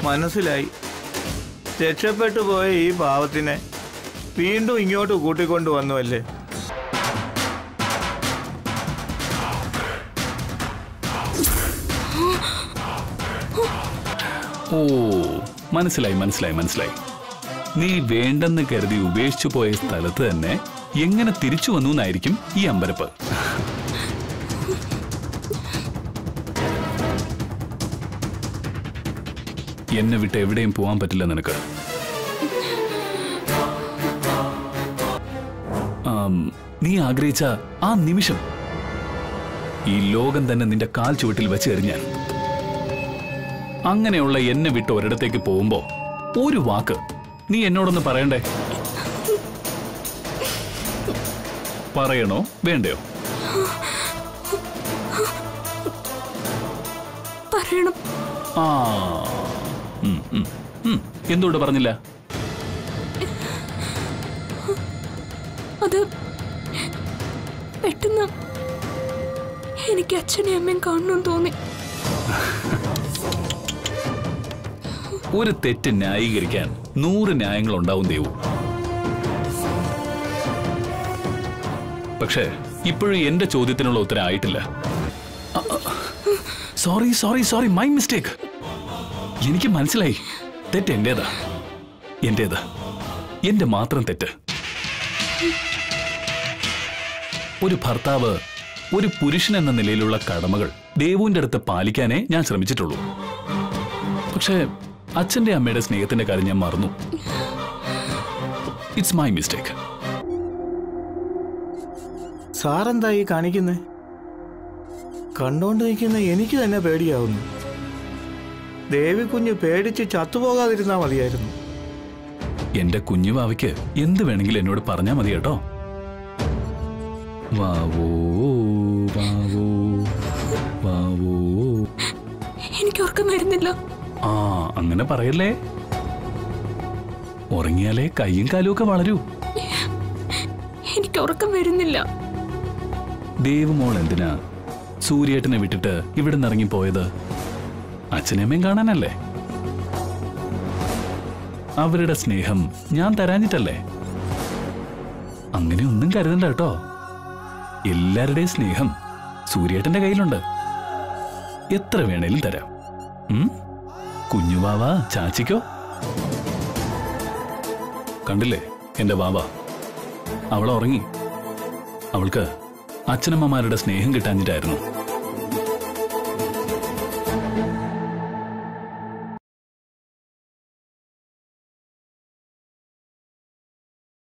മനസ്സിലായി രക്ഷപ്പെട്ടു പോയ ഈ പാവത്തിനെ വീണ്ടും ഇങ്ങോട്ട് കൂട്ടിക്കൊണ്ടു വന്നുവല്ലേ ഓ മനസ്സിലായി മനസ്സിലായി മനസ്സിലായി നീ വേണ്ടെന്ന് കരുതി ഉപേക്ഷിച്ചു പോയ സ്ഥലത്ത് തന്നെ എങ്ങനെ തിരിച്ചു വന്നു എന്നായിരിക്കും ഈ അമ്പരപ്പ് എന്നെ വിട്ട് എവിടെയും പോവാൻ പറ്റില്ല നിനക്ക് ആം, നീ ആഗ്രഹിച്ച ആ നിമിഷം ഈ ലോകം തന്നെ നിന്റെ കാൽ ചുവട്ടിൽ വെച്ച് എറിഞ്ഞാൽ അങ്ങനെയുള്ള എന്നെ വിട്ട് ഒരിടത്തേക്ക് പോകുമ്പോ ഒരു വാക്ക് നീ എന്നോടൊന്ന് പറയണ്ടേ പറയണോ വേണ്ടയോ പറയണം ആ ഉം, ഉം, ഉം. എന്തുകൊണ്ട് പറഞ്ഞില്ല അത് പെട്ടെന്ന് എനിക്ക് അച്ഛനെയും അമ്മയും കാണണമെന്ന് തോന്നി ഒരു തെറ്റ് ന്യായീകരിക്കാൻ നൂറ് ന്യായങ്ങൾ ഉണ്ടാവും ദേവു പക്ഷേ ഇപ്പോഴും എന്റെ ചോദ്യത്തിനുള്ള ഉത്തരം ആയിട്ടില്ല sorry sorry sorry my mistake എനിക്ക് മനസ്സിലായി തെറ്റ് എന്റേതാ എന്റേത് എന്റെ മാത്രം തെറ്റ് ഒരു ഭർത്താവ് ഒരു പുരുഷൻ എന്ന നിലയിലുള്ള കടമകൾ ദേവുവിന്റെ അടുത്ത് പാലിക്കാനേ ഞാൻ ശ്രമിച്ചിട്ടുള്ളൂ പക്ഷേ അച്ഛന്റെ അമ്മയുടെ സ്നേഹത്തിന്റെ കാര്യം ഞാൻ മറന്നു ഇറ്റ്സ് മൈ മിസ്റ്റേക്ക് സാറെന്താ ഈ കാണിക്കുന്നേ കണ്ടോണ്ട് നിൽക്കുന്ന എനിക്ക് തന്നെ പേടിയാവുന്നു ദേവി കുഞ്ഞ് പേടിച്ച് ചത്തുപോകാതിരുന്നാ മതിയായിരുന്നു എന്റെ കുഞ്ഞുവാവയ്ക്ക് എന്ത് വേണമെങ്കിലും എന്നോട് പറഞ്ഞാൽ മതി കേട്ടോ വാവോ വാവോ വാവോ എനിക്ക് ഉറക്കം വരുന്നില്ല ആ അങ്ങനെ പറയല്ലേ ഉറങ്ങിയാലേ കൈയും കാലും ഒക്കെ വളരൂ എനിക്ക് ഉറക്കം വരുന്നില്ല ദേവുമോൾ എന്തിനാ സൂര്യേട്ടനെ വിട്ടിട്ട് ഇവിടെ നിന്ന് ഇറങ്ങിപ്പോയത് അച്ഛനമ്മയും കാണാനല്ലേ അവരുടെ സ്നേഹം ഞാൻ തരാഞ്ഞിട്ടല്ലേ അങ്ങനെ ഒന്നും കരുതണ്ട കേട്ടോ എല്ലാവരുടെയും സ്നേഹം സൂര്യേട്ടന്റെ കയ്യിലുണ്ട് എത്ര വേണേലും തരാം ഉം? കുഞ്ഞുവാവ ചാച്ചിക്കോ കണ്ടില്ലേ എന്റെ വാവ അവൾ ഉറങ്ങി അവൾക്ക് അച്ഛനമ്മമാരുടെ സ്നേഹം കിട്ടാഞ്ഞിട്ടായിരുന്നു